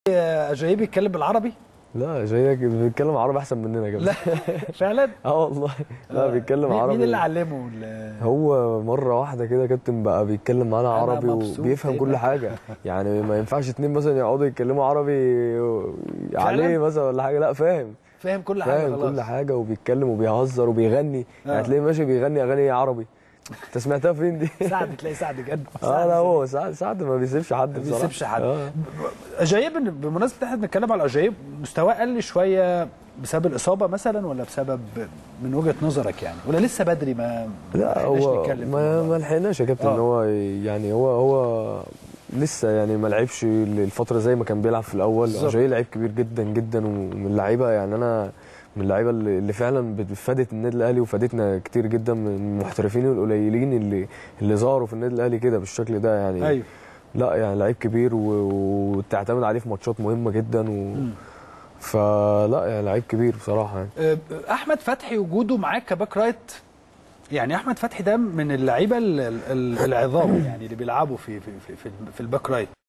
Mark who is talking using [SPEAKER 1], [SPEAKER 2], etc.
[SPEAKER 1] جاي بيتكلم بالعربي
[SPEAKER 2] لا جاي بيتكلم عربي احسن مننا كمان
[SPEAKER 1] لا فعلا
[SPEAKER 2] اه والله لا بيتكلم
[SPEAKER 1] مين-
[SPEAKER 2] عربي
[SPEAKER 1] مين اللي علمه ال-
[SPEAKER 2] هو مره واحده كده كابتن بقى بيتكلم معانا
[SPEAKER 1] أنا
[SPEAKER 2] عربي
[SPEAKER 1] مبسوط
[SPEAKER 2] وبيفهم
[SPEAKER 1] هنا.
[SPEAKER 2] كل حاجه يعني ما ينفعش اتنين مثلا يقعدوا يتكلموا عربي عليه مثلا ولا حاجه لا فاهم
[SPEAKER 1] فاهم كل حاجه
[SPEAKER 2] فاهم
[SPEAKER 1] خلاص
[SPEAKER 2] كل حاجه وبيتكلم وبيهزر وبيغني
[SPEAKER 1] آه.
[SPEAKER 2] يعني تلاقيه ماشي بيغني اغاني عربي انت سمعتها فين دي؟
[SPEAKER 1] سعد تلاقي سعد جد
[SPEAKER 2] اه لا هو سعد سعد ما بيسيبش حد
[SPEAKER 1] ما
[SPEAKER 2] بصراحه
[SPEAKER 1] بيسيبش حد
[SPEAKER 2] آه.
[SPEAKER 1] اجايب بمناسبه احنا بنتكلم على اجايب مستواه قل شويه بسبب الاصابه مثلا ولا بسبب من وجهه نظرك يعني ولا لسه بدري ما ما
[SPEAKER 2] لا
[SPEAKER 1] لحقناش
[SPEAKER 2] هو
[SPEAKER 1] نتكلم في
[SPEAKER 2] ما
[SPEAKER 1] الموضوع
[SPEAKER 2] ما
[SPEAKER 1] ده؟
[SPEAKER 2] لحقناش يا كابتن
[SPEAKER 1] آه.
[SPEAKER 2] ان هو يعني هو هو لسه يعني ما لعبش الفتره زي ما كان بيلعب في الاول
[SPEAKER 1] بالظبط.
[SPEAKER 2] جاي لعيب كبير جدا جدا ومن اللعيبه يعني انا من اللعيبه اللي اللي فعلا بت- فادت النادي الاهلي وفادتنا كتير جدا من المحترفين القليلين اللي اللي ظهروا في النادي الاهلي كده بالشكل ده يعني
[SPEAKER 1] ايوه
[SPEAKER 2] لا يعني لعيب كبير و- وتعتمد عليه في ماتشات مهمه جدا و
[SPEAKER 1] مم.
[SPEAKER 2] فلا يعني لعيب كبير بصراحه يعني
[SPEAKER 1] أه، احمد فتحي وجوده معاك كباك رايت يعني احمد فتحي ده من اللعيبه ال- ال- العظام يعني اللي بيلعبوا في في في, في, في الباك رايت